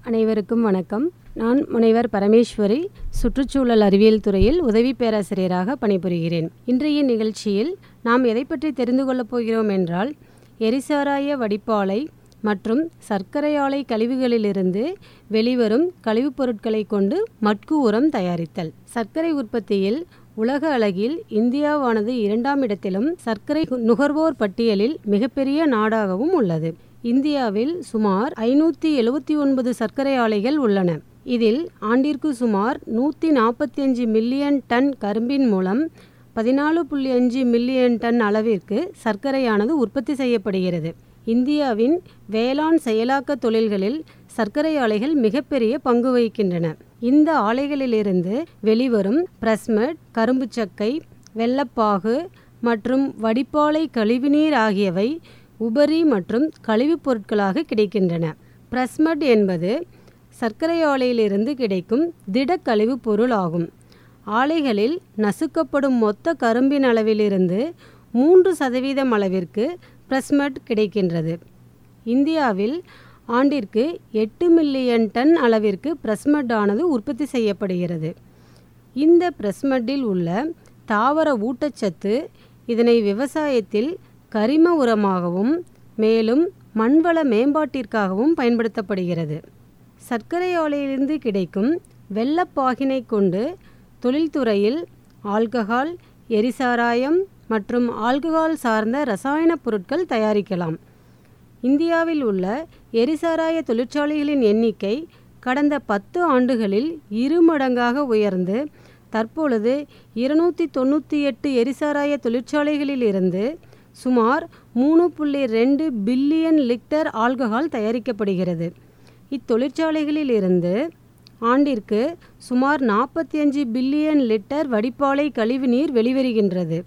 அனைவருக்கும் வணக்கம் நான் முனைவர் பரமேஸ்வரி சுற்றுச்சூழல் அறிவியல் துறையில் உதவி பேராசிரியராக பணிபுரிகிறேன் இன்றைய நிகழ்ச்சியில் நாம் எதை பற்றி தெரிந்து கொள்ளப் போகிறோம் என்றால் எரிசாராய வடிப்பாலை மற்றும் சர்க்கரை ஆலை கழிவுகளிலிருந்து வெளிவரும் கழிவுப் பொருட்களை கொண்டு மட்கு உரம் தயாரித்தல் சர்க்கரை உற்பத்தியில் உலக அளவில் இந்தியாவானது இரண்டாம் இடத்திலும் சர்க்கரை நுகர்வோர் பட்டியலில் மிகப்பெரிய நாடாகவும் உள்ளது இந்தியாவில் சுமார் ஐநூற்றி எழுபத்தி ஒன்பது சர்க்கரை ஆலைகள் உள்ளன இதில் ஆண்டிற்கு சுமார் நூற்றி நாற்பத்தி அஞ்சு மில்லியன் டன் கரும்பின் மூலம் பதினாலு புள்ளி அஞ்சு மில்லியன் டன் அளவிற்கு சர்க்கரையானது உற்பத்தி செய்யப்படுகிறது இந்தியாவின் வேளாண் செயலாக்க தொழில்களில் சர்க்கரை ஆலைகள் மிகப்பெரிய பங்கு வகிக்கின்றன இந்த ஆலைகளிலிருந்து வெளிவரும் பிரஸ்மட் கரும்பு சக்கை வெள்ளப்பாகு மற்றும் வடிப்பாலை கழிவுநீர் ஆகியவை உபரி மற்றும் கழிவுப் பொருட்களாக கிடைக்கின்றன பிரஸ்மட் என்பது சர்க்கரை ஆலையிலிருந்து கிடைக்கும் திட கழிவுப் பொருள் ஆகும் ஆலைகளில் நசுக்கப்படும் மொத்த கரும்பின் அளவிலிருந்து மூன்று சதவீதம் அளவிற்கு பிரஸ்மட் கிடைக்கின்றது இந்தியாவில் ஆண்டிற்கு எட்டு மில்லியன் டன் அளவிற்கு பிரஸ்மட் ஆனது உற்பத்தி செய்யப்படுகிறது இந்த பிரஸ்மட்டில் உள்ள தாவர ஊட்டச்சத்து இதனை விவசாயத்தில் கரிம உரமாகவும் மேலும் மண்வள மேம்பாட்டிற்காகவும் பயன்படுத்தப்படுகிறது சர்க்கரை ஆலையிலிருந்து கிடைக்கும் வெள்ளப்பாகினை கொண்டு தொழில்துறையில் ஆல்கஹால் எரிசாராயம் மற்றும் ஆல்கஹால் சார்ந்த ரசாயனப் பொருட்கள் தயாரிக்கலாம் இந்தியாவில் உள்ள எரிசாராய தொழிற்சாலைகளின் எண்ணிக்கை கடந்த பத்து ஆண்டுகளில் இருமடங்காக உயர்ந்து தற்பொழுது இருநூற்றி தொண்ணூற்றி எட்டு எரிசாராய தொழிற்சாலைகளில் இருந்து சுமார் மூணு புள்ளி ரெண்டு பில்லியன் லிட்டர் ஆல்கஹால் தயாரிக்கப்படுகிறது இத்தொழிற்சாலைகளில் இருந்து ஆண்டிற்கு சுமார் நாற்பத்தி அஞ்சு பில்லியன் லிட்டர் வடிப்பாலை கழிவுநீர் வெளிவருகின்றது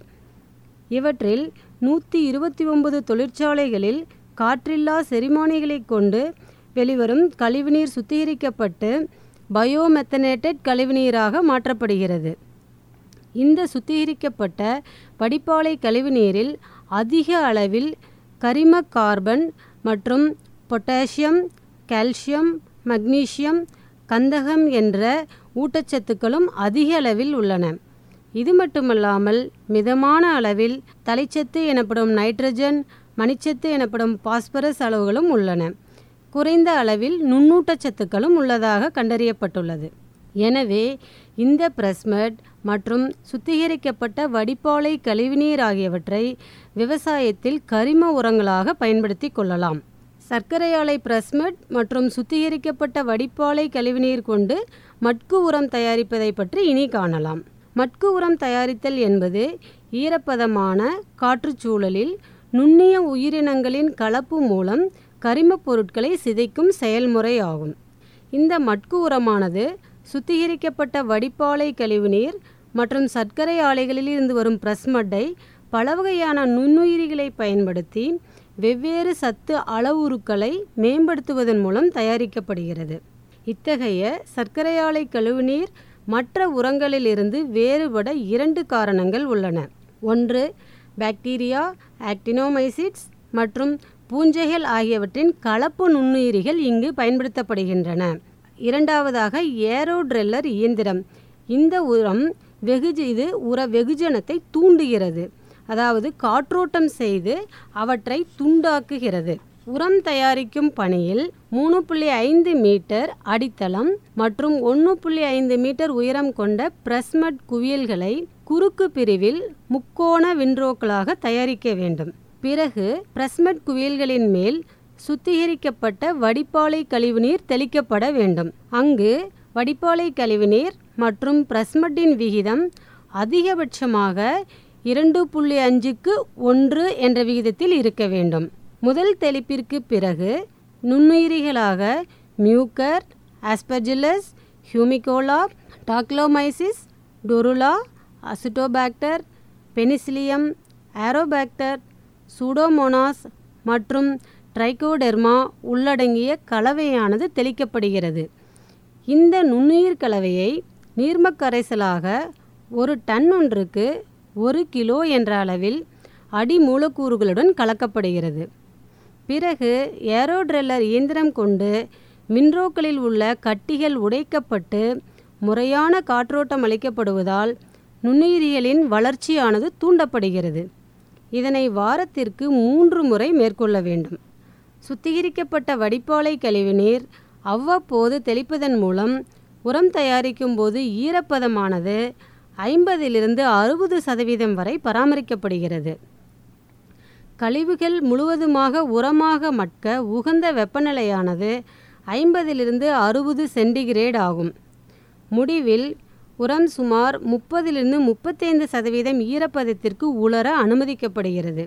இவற்றில் நூற்றி இருபத்தி ஒன்பது தொழிற்சாலைகளில் காற்றில்லா செரிமானிகளை கொண்டு வெளிவரும் கழிவுநீர் சுத்திகரிக்கப்பட்டு பயோமெத்தனேட்டட் கழிவுநீராக மாற்றப்படுகிறது இந்த சுத்திகரிக்கப்பட்ட வடிப்பாலை கழிவுநீரில் அதிக அளவில் கரிம கார்பன் மற்றும் பொட்டாசியம் கால்சியம் மக்னீசியம் கந்தகம் என்ற ஊட்டச்சத்துக்களும் அதிக அளவில் உள்ளன இது மட்டுமல்லாமல் மிதமான அளவில் தலைச்சத்து எனப்படும் நைட்ரஜன் மணிச்சத்து எனப்படும் பாஸ்பரஸ் அளவுகளும் உள்ளன குறைந்த அளவில் நுண்ணூட்டச்சத்துக்களும் உள்ளதாக கண்டறியப்பட்டுள்ளது எனவே இந்த பிரஸ்மட் மற்றும் சுத்திகரிக்கப்பட்ட வடிப்பாலை கழிவுநீர் ஆகியவற்றை விவசாயத்தில் கரிம உரங்களாக பயன்படுத்தி கொள்ளலாம் சர்க்கரை ஆலை பிரஸ்மட் மற்றும் சுத்திகரிக்கப்பட்ட வடிப்பாலை கழிவுநீர் கொண்டு மட்கு உரம் தயாரிப்பதை பற்றி இனி காணலாம் மட்கு உரம் தயாரித்தல் என்பது ஈரப்பதமான காற்றுச்சூழலில் நுண்ணிய உயிரினங்களின் கலப்பு மூலம் கரிமப் பொருட்களை சிதைக்கும் செயல்முறை ஆகும் இந்த மட்கு உரமானது சுத்திகரிக்கப்பட்ட வடிப்பாலை கழிவுநீர் மற்றும் சர்க்கரை ஆலைகளில் இருந்து வரும் பிரஸ்மட்டை பல வகையான நுண்ணுயிரிகளை பயன்படுத்தி வெவ்வேறு சத்து அளவுருக்களை மேம்படுத்துவதன் மூலம் தயாரிக்கப்படுகிறது இத்தகைய சர்க்கரை ஆலை கழிவுநீர் மற்ற உரங்களிலிருந்து வேறுபட இரண்டு காரணங்கள் உள்ளன ஒன்று பாக்டீரியா ஆக்டினோமைசிட்ஸ் மற்றும் பூஞ்சைகள் ஆகியவற்றின் கலப்பு நுண்ணுயிரிகள் இங்கு பயன்படுத்தப்படுகின்றன இரண்டாவதாக ஏரோட்ரெல்லர் இயந்திரம் இந்த உரம் வெகுஜ இது உர வெகுஜனத்தை தூண்டுகிறது அதாவது காற்றோட்டம் செய்து அவற்றை துண்டாக்குகிறது உரம் தயாரிக்கும் பணியில் மூணு புள்ளி ஐந்து மீட்டர் அடித்தளம் மற்றும் ஒன்று புள்ளி ஐந்து மீட்டர் உயரம் கொண்ட பிரஸ்மட் குவியல்களை குறுக்கு பிரிவில் முக்கோண விண்ட்ரோக்களாக தயாரிக்க வேண்டும் பிறகு பிரஸ்மட் குவியல்களின் மேல் சுத்திகரிக்கப்பட்ட வடிப்பாலை கழிவுநீர் தெளிக்கப்பட வேண்டும் அங்கு வடிப்பாலை கழிவுநீர் மற்றும் பிரஸ்மட்டின் விகிதம் அதிகபட்சமாக இரண்டு புள்ளி அஞ்சுக்கு ஒன்று என்ற விகிதத்தில் இருக்க வேண்டும் முதல் தெளிப்பிற்கு பிறகு நுண்ணுயிரிகளாக மியூக்கர் ஆஸ்பர்ஜிலஸ் ஹியூமிகோலா டாக்லோமைசிஸ் Torula Acetobacter Penicillium Aerobacter Pseudomonas மற்றும் ட்ரைகோடெர்மா உள்ளடங்கிய கலவையானது தெளிக்கப்படுகிறது இந்த நுண்ணுயிர் கலவையை நீர்மக் கரைசலாக ஒரு டன் ஒன்றுக்கு ஒரு கிலோ என்ற அளவில் அடி மூலக்கூறுகளுடன் கலக்கப்படுகிறது பிறகு ஏரோட்ரெல்லர் இயந்திரம் கொண்டு மின்ரோக்களில் உள்ள கட்டிகள் உடைக்கப்பட்டு முறையான காற்றோட்டம் அளிக்கப்படுவதால் நுண்ணுயிரிகளின் வளர்ச்சியானது தூண்டப்படுகிறது இதனை வாரத்திற்கு மூன்று முறை மேற்கொள்ள வேண்டும் சுத்திகரிக்கப்பட்ட வடிப்பாலை கழிவுநீர் அவ்வப்போது தெளிப்பதன் மூலம் உரம் தயாரிக்கும் போது ஈரப்பதமானது ஐம்பதிலிருந்து அறுபது சதவீதம் வரை பராமரிக்கப்படுகிறது கழிவுகள் முழுவதுமாக உரமாக மட்க உகந்த வெப்பநிலையானது ஐம்பதிலிருந்து அறுபது சென்டிகிரேட் ஆகும் முடிவில் உரம் சுமார் முப்பதிலிருந்து முப்பத்தைந்து சதவீதம் ஈரப்பதத்திற்கு உலர அனுமதிக்கப்படுகிறது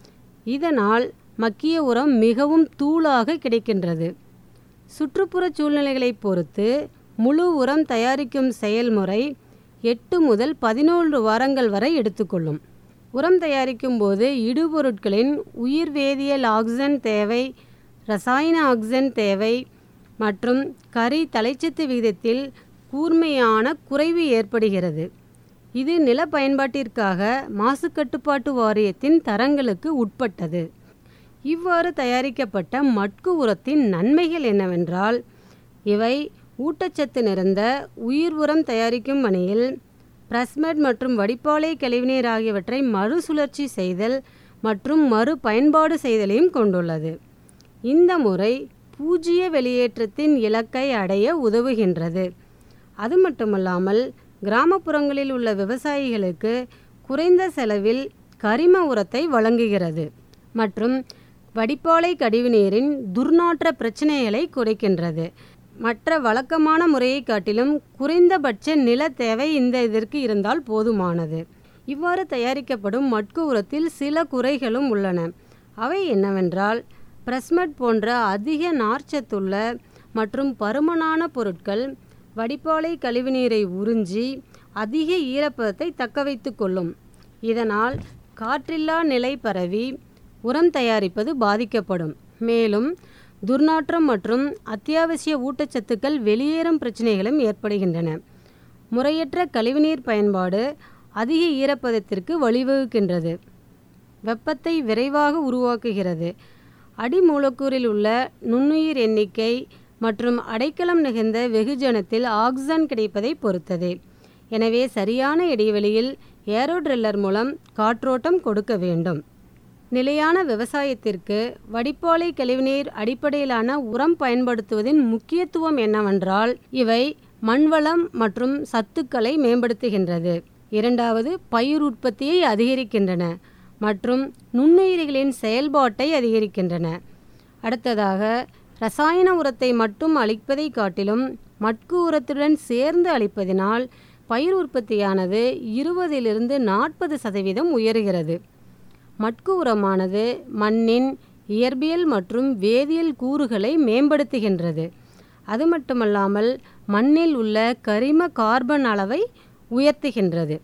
இதனால் மக்கிய உரம் மிகவும் தூளாக கிடைக்கின்றது சுற்றுப்புற சூழ்நிலைகளை பொறுத்து முழு உரம் தயாரிக்கும் செயல்முறை எட்டு முதல் பதினோரு வாரங்கள் வரை எடுத்துக்கொள்ளும் உரம் தயாரிக்கும் போது இடுபொருட்களின் உயிர் வேதியியல் ஆக்சிஜன் தேவை ரசாயன ஆக்சிஜன் தேவை மற்றும் கரி தலைச்சத்து விகிதத்தில் கூர்மையான குறைவு ஏற்படுகிறது இது நில பயன்பாட்டிற்காக மாசு கட்டுப்பாட்டு வாரியத்தின் தரங்களுக்கு உட்பட்டது இவ்வாறு தயாரிக்கப்பட்ட மட்கு உரத்தின் நன்மைகள் என்னவென்றால் இவை ஊட்டச்சத்து நிறைந்த உயிர் உரம் தயாரிக்கும் பணியில் பிரஸ்மெட் மற்றும் வடிப்பாலை கழிவுநீர் ஆகியவற்றை மறுசுழற்சி செய்தல் மற்றும் மறு பயன்பாடு செய்தலையும் கொண்டுள்ளது இந்த முறை பூஜ்ஜிய வெளியேற்றத்தின் இலக்கை அடைய உதவுகின்றது அது மட்டுமல்லாமல் கிராமப்புறங்களில் உள்ள விவசாயிகளுக்கு குறைந்த செலவில் கரிம உரத்தை வழங்குகிறது மற்றும் வடிப்பாலை கழிவுநீரின் துர்நாற்ற பிரச்சனைகளை குறைக்கின்றது மற்ற வழக்கமான முறையை காட்டிலும் குறைந்தபட்ச நில தேவை இந்த இதற்கு இருந்தால் போதுமானது இவ்வாறு தயாரிக்கப்படும் மட்கு உரத்தில் சில குறைகளும் உள்ளன அவை என்னவென்றால் பிரஸ்மெட் போன்ற அதிக நார்ச்சத்துள்ள மற்றும் பருமனான பொருட்கள் வடிப்பாலை கழிவுநீரை உறிஞ்சி அதிக ஈரப்பதத்தை தக்க வைத்து கொள்ளும் இதனால் காற்றில்லா நிலை பரவி உரம் தயாரிப்பது பாதிக்கப்படும் மேலும் துர்நாற்றம் மற்றும் அத்தியாவசிய ஊட்டச்சத்துக்கள் வெளியேறும் பிரச்சனைகளும் ஏற்படுகின்றன முறையற்ற கழிவுநீர் பயன்பாடு அதிக ஈரப்பதத்திற்கு வழிவகுக்கின்றது வெப்பத்தை விரைவாக உருவாக்குகிறது அடிமூலக்கூறில் உள்ள நுண்ணுயிர் எண்ணிக்கை மற்றும் அடைக்கலம் மிகுந்த வெகுஜனத்தில் ஆக்சிஜன் கிடைப்பதை பொறுத்தது எனவே சரியான இடைவெளியில் ஏரோட்ரில்லர் மூலம் காற்றோட்டம் கொடுக்க வேண்டும் நிலையான விவசாயத்திற்கு வடிப்பாலை கழிவுநீர் அடிப்படையிலான உரம் பயன்படுத்துவதின் முக்கியத்துவம் என்னவென்றால் இவை மண்வளம் மற்றும் சத்துக்களை மேம்படுத்துகின்றது இரண்டாவது பயிர் உற்பத்தியை அதிகரிக்கின்றன மற்றும் நுண்ணுயிரிகளின் செயல்பாட்டை அதிகரிக்கின்றன அடுத்ததாக ரசாயன உரத்தை மட்டும் அளிப்பதை காட்டிலும் மட்கு உரத்துடன் சேர்ந்து அளிப்பதினால் பயிர் உற்பத்தியானது இருபதிலிருந்து நாற்பது சதவீதம் உயர்கிறது மட்கு உரமானது மண்ணின் இயற்பியல் மற்றும் வேதியியல் கூறுகளை மேம்படுத்துகின்றது அது மட்டுமல்லாமல் மண்ணில் உள்ள கரிம கார்பன் அளவை உயர்த்துகின்றது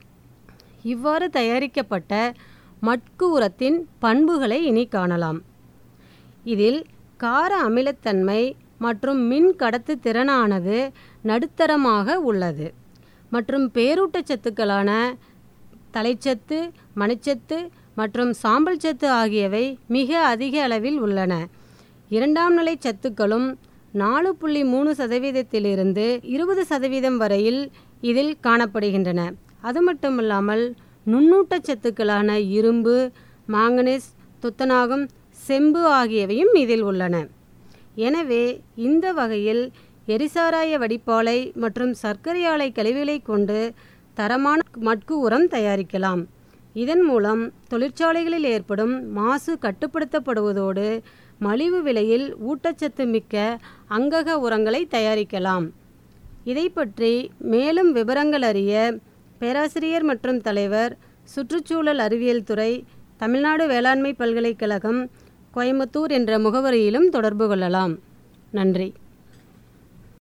இவ்வாறு தயாரிக்கப்பட்ட மட்கு உரத்தின் பண்புகளை இனி காணலாம் இதில் கார அமிலத்தன்மை மற்றும் மின் கடத்து திறனானது நடுத்தரமாக உள்ளது மற்றும் பேரூட்டச்சத்துக்களான தலைச்சத்து மணிச்சத்து மற்றும் சாம்பல் சத்து ஆகியவை மிக அதிக அளவில் உள்ளன இரண்டாம் நிலை சத்துக்களும் நாலு புள்ளி மூணு சதவீதத்திலிருந்து இருபது சதவீதம் வரையில் இதில் காணப்படுகின்றன அது மட்டுமல்லாமல் நுண்ணூட்டச் சத்துக்களான இரும்பு மாங்கனீஸ் துத்தநாகம் செம்பு ஆகியவையும் இதில் உள்ளன எனவே இந்த வகையில் எரிசாராய வடிப்பாலை மற்றும் சர்க்கரை ஆலை கழிவுகளை கொண்டு தரமான மட்கு உரம் தயாரிக்கலாம் இதன் மூலம் தொழிற்சாலைகளில் ஏற்படும் மாசு கட்டுப்படுத்தப்படுவதோடு மலிவு விலையில் ஊட்டச்சத்து மிக்க அங்கக உரங்களை தயாரிக்கலாம் இதை பற்றி மேலும் விவரங்கள் அறிய பேராசிரியர் மற்றும் தலைவர் சுற்றுச்சூழல் அறிவியல் துறை தமிழ்நாடு வேளாண்மை பல்கலைக்கழகம் கோயம்புத்தூர் என்ற முகவரியிலும் தொடர்பு கொள்ளலாம் நன்றி